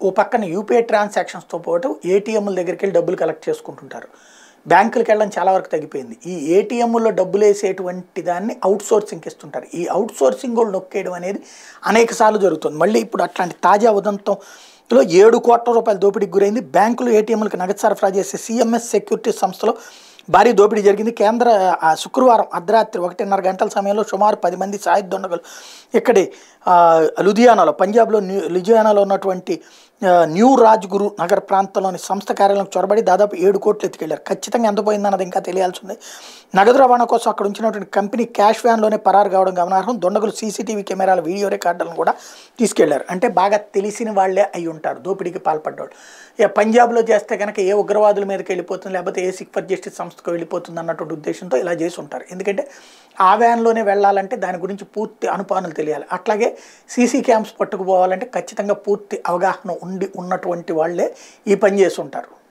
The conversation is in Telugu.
ఓ పక్కన యూపీఐ ట్రాన్సాక్షన్స్తో పాటు ఏటీఎంల దగ్గరికి వెళ్ళి డబ్బులు కలెక్ట్ చేసుకుంటుంటారు బ్యాంకులకు వెళ్ళడం చాలా వరకు తగ్గిపోయింది ఈ ఏటీఎంలో డబ్బులు వేసేటువంటి దాన్ని అవుట్ సోర్సింగ్కి ఇస్తుంటారు ఈ అవుట్ సోర్సింగ్ కూడా నొక్కేయడం అనేది అనేక సార్లు జరుగుతుంది మళ్ళీ ఇప్పుడు అట్లాంటి తాజా ఉదంతంలో ఏడు కోట్ల రూపాయల దోపిడీకి గురైంది బ్యాంకులు ఏటీఎంలకు నగదు సరఫరా చేసే సిఎంఎస్ సెక్యూరిటీ సంస్థలో భారీ దోపిడీ జరిగింది కేంద్ర ఆ, శుక్రవారం అర్ధరాత్రి ఒకటిన్నర గంటల సమయంలో సుమారు పది మంది సాయుధ దొండగలు ఇక్కడి ఆ, లుధియానాలో పంజాబ్లో న్యూ లుధియానాలో ఉన్నటువంటి ఆ, న్యూ రాజ్గురు నగర్ ప్రాంతంలోని సంస్థ కార్యాలయం చొరబడి దాదాపు ఏడు కోట్లు ఎత్తుకెళ్లారు ఖచ్చితంగా ఎంత పోయిందన్నది ఇంకా తెలియాల్సి ఉంది నగదు రవాణా కోసం అక్కడ ఉంచినటువంటి కంపెనీ క్యాష్ వ్యాన్లోనే పరారు కావడం గమనార్హం దొండగులు సీసీటీవీ కెమెరాల వీడియో రికార్డులను కూడా తీసుకెళ్లారు అంటే బాగా తెలిసిన వాళ్ళే అయి ఉంటారు దోపిడీకి పాల్పడ్డవాళ్ళు ఇక పంజాబ్లో చేస్తే కనుక ఏ ఉగ్రవాదుల మీదకి వెళ్ళిపోతుంది లేకపోతే ఏ సిక్ ఫర్ జస్టిస్ సంస్థకు వెళ్ళిపోతుంది అన్నటువంటి ఉద్దేశంతో ఇలా చేసి ఉంటారు ఎందుకంటే ఆ వ్యాన్లోనే వెళ్ళాలంటే దాని గురించి పూర్తి అనుపానులు తెలియాలి అట్లాగే సీసీ క్యామ్స్ పట్టుకుపోవాలంటే ఖచ్చితంగా పూర్తి అవగాహన ఉండి ఉన్నటువంటి వాళ్ళే ఈ పని చేసి ఉంటారు